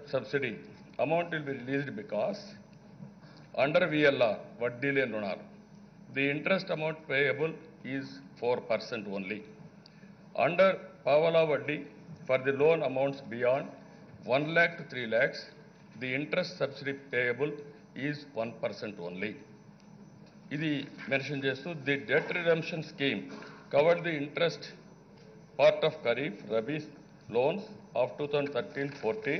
subsidy amount will be released because under VLR, వడ్డీ లేని రుణాలు, the interest amount payable is 4% only. Under Pavala Vaddi, for the loan amounts beyond 1 lakh to 3 lakhs, the interest subsidy payable is 1% only. ఇది mention చేస్తూ the debt redemption scheme covered the interest part of Kharif Rabi loans of 2013-14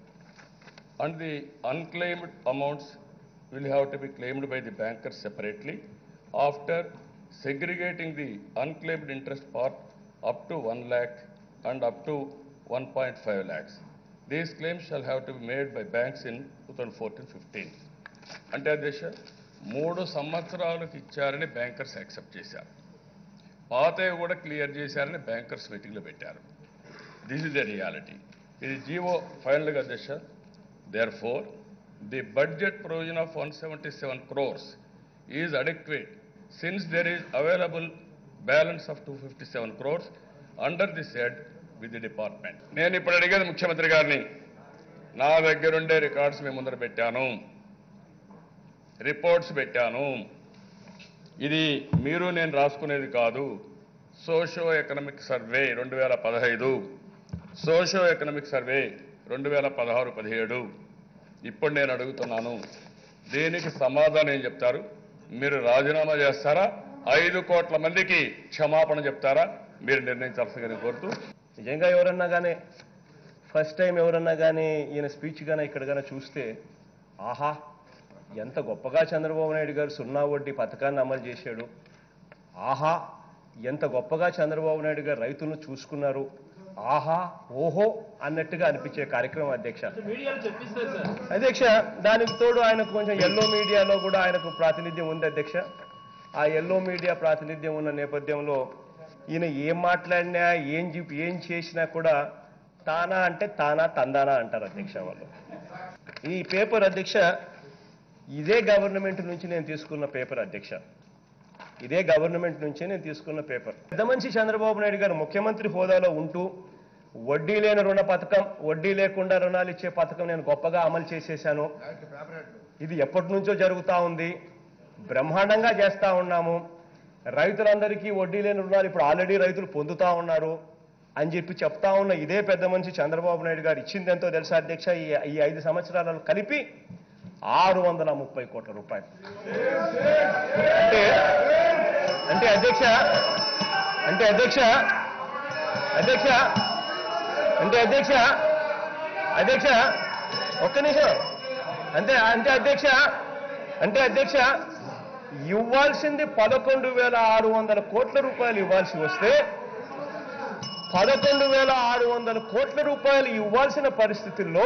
and the unclaimed amounts will have to be claimed by the bankers separately after segregating the unclaimed interest part up to 1 lakh and up to 1.5 lakhs. These claims shall have to be made by banks in 2014-15. అంటే అధ్యక్ష మూడు సంవత్సరాలకు ఇచ్చారని bankers accept చేశారు పాతవి కూడా clear చేశారని bankers మీటింగ్లో పెట్టారు దిస్ ఇస్ ద రియాలిటీ ఇది జీవో ఫైనల్గా అధ్యక్ష there for the budget provision of one seventy seven crores is adequate since there is available balance of two fifty seven crores under the said with the department నేను ఇప్పుడు అడిగేది ముఖ్యమంత్రి గారిని నా దగ్గరుండే రికార్డ్స్ మీ ముందర పెట్టాను రిపోర్ట్స్ పెట్టాను ఇది మీరు నేను రాసుకునేది కాదు సోషో ఎకనామిక్ సర్వే రెండు వేల పదహైదు సోషో ఎకనామిక్ సర్వే రెండు వేల పదహారు పదిహేడు ఇప్పుడు నేను అడుగుతున్నాను దీనికి సమాధానం ఏం చెప్తారు మీరు రాజీనామా చేస్తారా ఐదు కోట్ల మందికి క్షమాపణ చెప్తారా మీరు నిర్ణయించాల్సిందిగా నేను కోరుతూ నిజంగా ఎవరన్నా కానీ ఫస్ట్ టైం ఎవరన్నా కానీ ఈయన స్పీచ్ కానీ ఇక్కడ కానీ చూస్తే ఆహా ఎంత గొప్పగా చంద్రబాబు నాయుడు గారు సున్నా వడ్డీ పథకాన్ని అమలు చేశాడు ఆహా ఎంత గొప్పగా చంద్రబాబు నాయుడు గారు రైతులను చూసుకున్నారు ఆహా ఓహో అన్నట్టుగా అనిపించే కార్యక్రమం అధ్యక్ష అధ్యక్ష దానికి తోడు ఆయనకు కొంచెం ఎల్లో మీడియాలో కూడా ఆయనకు ప్రాతినిధ్యం ఉంది అధ్యక్ష ఆ ఎల్లో మీడియా ప్రాతినిధ్యం ఉన్న నేపథ్యంలో ఈయన ఏం మాట్లాడినా ఏం చెప్పి ఏం చేసినా కూడా తానా అంటే తానా తందానా అంటారు అధ్యక్ష వాళ్ళు ఈ పేపర్ అధ్యక్ష ఇదే గవర్నమెంట్ నుంచి నేను తీసుకున్న పేపర్ అధ్యక్ష ఇదే గవర్నమెంట్ నుంచే నేను తీసుకున్న పేపర్ పెద్ద మనిషి చంద్రబాబు నాయుడు గారు ముఖ్యమంత్రి హోదాలో ఉంటూ వడ్డీ లేని రుణ పథకం వడ్డీ లేకుండా రుణాలు ఇచ్చే పథకం నేను గొప్పగా అమలు చేసేశాను ఇది ఎప్పటి నుంచో జరుగుతా ఉంది బ్రహ్మాండంగా చేస్తా ఉన్నాము రైతులందరికీ వడ్డీ లేని రుణాలు ఇప్పుడు ఆల్రెడీ రైతులు పొందుతా ఉన్నారు అని చెప్పి చెప్తా ఉన్న ఇదే పెద్ద మనిషి చంద్రబాబు నాయుడు గారు ఇచ్చింది ఎంతో తెలుసా అధ్యక్ష ఈ ఈ ఐదు సంవత్సరాలలో కలిపి ఆరు వందల ముప్పై కోట్ల రూపాయలు అంటే అంటే అధ్యక్ష అంటే అధ్యక్ష అధ్యక్ష అంటే అధ్యక్ష అధ్యక్ష ఒక్క నిమిషం అంటే అంటే అధ్యక్ష అంటే అధ్యక్ష ఇవ్వాల్సింది పదకొండు వేల ఆరు వందల కోట్ల రూపాయలు ఇవ్వాల్సి వస్తే పదకొండు వేల ఆరు వందల కోట్ల రూపాయలు ఇవ్వాల్సిన పరిస్థితుల్లో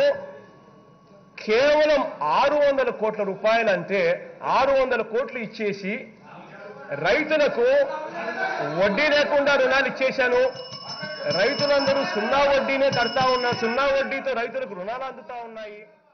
కేవలం ఆరు వందల కోట్ల రూపాయలు అంటే ఆరు వందల కోట్లు ఇచ్చేసి రైతులకు వడ్డీ లేకుండా రుణాలు ఇచ్చేశాను రైతులందరూ సున్నా వడ్డీనే కడతా ఉన్నారు సున్నా వడ్డీతో రైతులకు రుణాలు అందుతా ఉన్నాయి